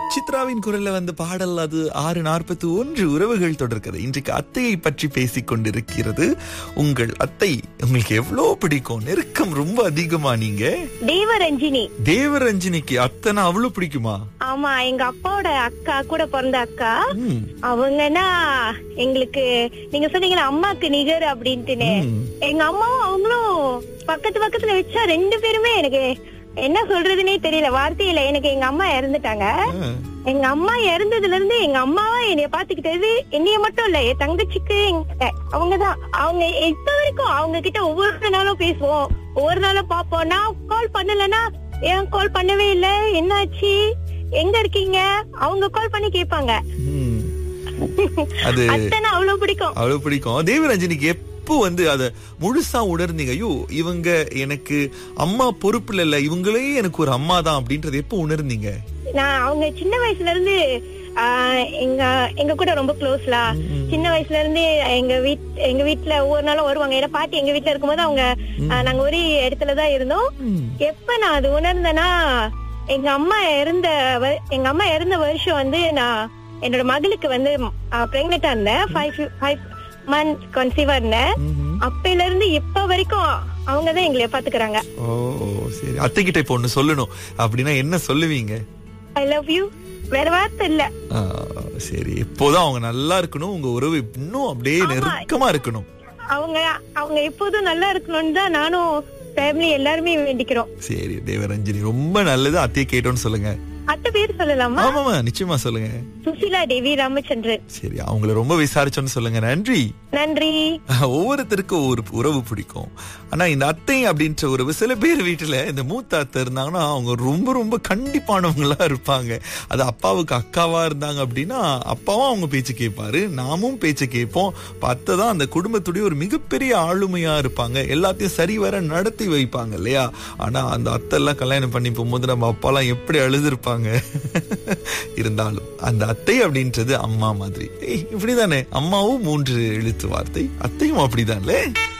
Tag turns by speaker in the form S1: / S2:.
S1: சித்ராவின் குரல்ல வந்த பாடல் அது ஆறு நாற்பத்தி ஒன்று உறவுகள் தொடர்கிறது இன்றைக்கு அத்தையை பற்றி பேசிக் கொண்டிருக்கிறது உங்கள் அத்தை உங்களுக்கு எவ்வளவு பிடிக்கும் நெருக்கம் ரொம்ப அதிகமா நீங்க
S2: தேவரஞ்சினி
S1: தேவரஞ்சினிக்கு அத்தனை அவ்வளவு பிடிக்குமா
S2: ஆமா எங்க அப்பாவோட அக்கா கூட பிறந்த அக்கா
S1: ம்,
S2: அவங்கன்னா எங்களுக்கு நீங்க சொன்னீங்களா அம்மாக்கு நிகர் அப்படின்ட்டுன்னு
S1: ம்.
S2: எங்க அம்மாவும் அவங்களும் பக்கத்து பக்கத்துல வச்சா ரெண்டு பேருமே எனக்கு என்ன சொல்றதுன்னே தெரியல வார்த்தையில எனக்கு எங்க அம்மா இறந்துட்டாங்க
S1: ஆ,
S2: எங்க அம்மா இறந்ததுல இருந்து எங்க அம்மாவா என்னைய பாத்துக்கிட்டது என்னைய மட்டும் இல்ல என் தங்கச்சிக்கு எங்க- அவங்கதான் அவங்க இப்ப வரைக்கும் அவங்க கிட்ட ஒவ்வொரு நாளும் பேசுவோம் ஒவ்வொரு நாளும் பாப்போம் நான் கால் பண்ணலன்னா ஏன் கால் பண்ணவே இல்ல என்னாச்சு எங்க இருக்கீங்க அவங்க கால் பண்ணி கேட்பாங்க
S1: ம். அது
S2: அத்தனை அவ்வளவு பிடிக்கும்
S1: அவ்வளவு பிடிக்கும் தேவரஞ்சனிக்கு எப்போ வந்து அத முழுசா உணர்ந்தீங்க ஐயோ இவங்க எனக்கு அம்மா பொறுப்புல இல்ல இவங்களே எனக்கு ஒரு அம்மா தான் அப்படின்றது எப்போ உணர்ந்தீங்க
S2: நான் அவங்க சின்ன வயசுல இருந்து ஆஹ், எங்க எங்க கூட ரொம்ப க்ளோஸ்லா சின்ன வயசுல இருந்து எங்க வீட் எங்க வீட்ல ஒவ்வொரு நாளும் வருவாங்க ஏன்னா பாட்டி எங்க வீட்ல இருக்கும்போது அவங்க ஆஹ், நாங்க ஒரே இடத்துலதான் இருந்தோம்
S1: ம்.
S2: எப்ப நான் அது உணர்ந்தேன்னா எங்க அம்மா இறந்த வ- எங்க அம்மா இறந்த வருஷம் வந்து நான் என்னோட மகளுக்கு வந்து பிரெக்னெண்டா இருந்தேன் ஃபைவ் ஃபைவ் மந்த் கன்சீவா இருந்தேன்
S1: ம்ஹும்.
S2: அப்பையில இருந்து இப்ப வரைக்கும் அவங்கதான் எங்களை பாத்துக்கிறாங்க
S1: ஓ சரி அத்தை கிட்ட இப்போ ஒண்ணு சொல்லணும் அப்படின்னா என்ன சொல்லுவீங்க
S2: ஐ லவ் யூ வேற வார்த்தை இல்ல
S1: ஆ, சரி இப்போதான் அவங்க நல்லா இருக்கணும் உங்க உறவு இன்னும் அப்படியே நெருக்கமா இருக்கணும்
S2: அவங்க அவங்க எப்போதும் நல்லா இருக்கணும்னு தான் நானும் ஃபேமிலி எல்லாருமே வேண்டிக்கிறோம்
S1: சரி தேவரஞ்சனி ரொம்ப நல்லது அத்தையை கேட்டோன்னு சொல்லுங்க
S2: அத்தை பேர் சொல்லலாமா
S1: ஆமாமா நிச்சயமா சொல்லுங்க
S2: சுசிலா தேவி ராமச்சந்திரன்
S1: சரி அவங்கள ரொம்ப விசாரிச்சோன்னு சொல்லுங்க நன்றி
S2: நன்றி
S1: ஒவ்வொருத்தருக்கும் ஒரு உறவு பிடிக்கும் ஆனா இந்த அத்தை அப்படின்ற உறவு சில பேர் வீட்டுல இந்த மூத்த அத்தை இருந்தாங்கன்னா அவங்க ரொம்ப ரொம்ப கண்டிப்பானவங்களா இருப்பாங்க அது அப்பாவுக்கு அக்காவா இருந்தாங்க அப்படின்னா அப்பாவும் அவங்க பேச்சு கேட்பாரு நாமும் பேச்சு கேட்போம் அத்தை தான் அந்த குடும்பத்துடைய ஒரு மிகப்பெரிய ஆளுமையா இருப்பாங்க எல்லாத்தையும் சரிவர நடத்தி வைப்பாங்க இல்லையா ஆனா அந்த அத்தை எல்லாம் கல்யாணம் பண்ணி போகும்போது நம்ம அப்பாலாம் எப்படி அழுதுருப்பாங்க இருந்தாலும் அந்த அத்தை அப்படின்றது அம்மா மாதிரி ஏய், இப்படிதானே அம்மாவும் மூன்று எழுத்து வார்த்தை அத்தையும் அப்படிதான்ல